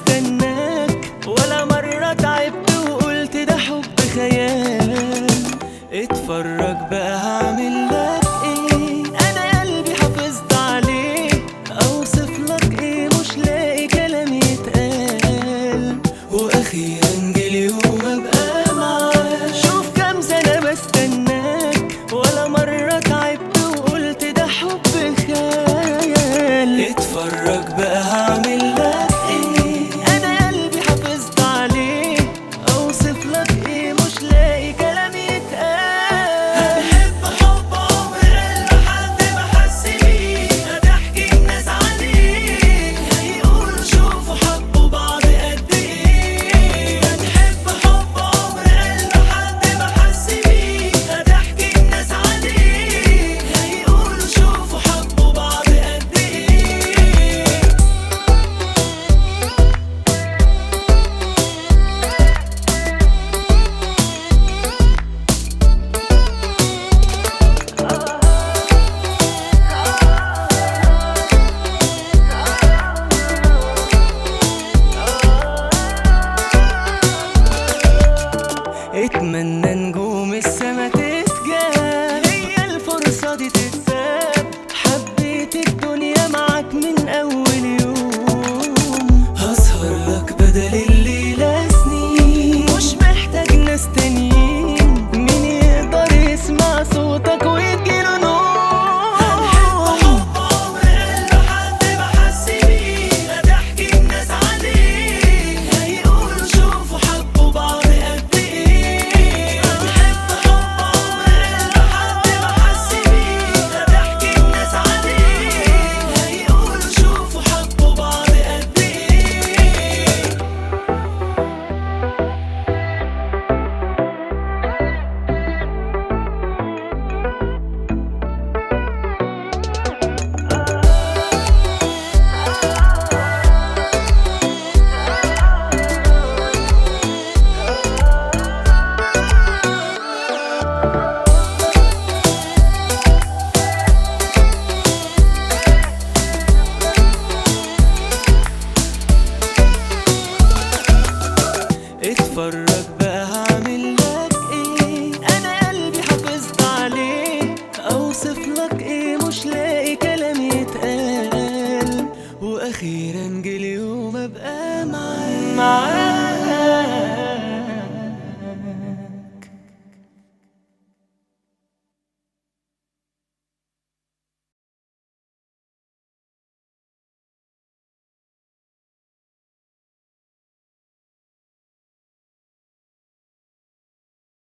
بستناك ولا مرة تعبت وقلت ده حب خيال اتفرج بقى هعمل لك ايه انا قلبي حافظت عليه اوصف لك ايه مش لاقي كلام يتقال واخيرا جه اليوم ابقى معاك شوف كام سنة بستناك ولا مرة تعبت وقلت ده حب خيال اتفرج بقى هعمل لك ايه انا قلبي حافظت عليه اوصف لك ايه مش لاقي كلام يتقال هتحب حب عمر قلب حد ما حس بيه هتحكي الناس عليك هيقولوا شوفوا حبوا بعض قد ايه هتحب حب عمر قلب حد ما حس بيه هتحكي الناس عليك هيقولوا شوفوا حبوا بعض قد ايه اتمنى نجوم السما تتجاب هي الفرصة دي تتساب حبيت الدنيا معاك من أول يوم هسهر لك بدل الليلة سنين مش محتاج ناس تانيين مين يقدر يسمع صوتك ويجيله نوم هنحب حب عمر قلب حد ما حس بيه هتحكي الناس عليك هيقولوا شوفوا حبوا بعض قد ايه هنحب حب عمر قلب حد ما حس بيه هتحكي الناس عليك هيقولوا شوفوا حبوا بعض قد ايه اتفرج بقى هعمل لك ايه انا قلبي حافظت عليه اوصف لك ايه مش لاقي كلام يتقال واخيرا جه اليوم ابقى معاك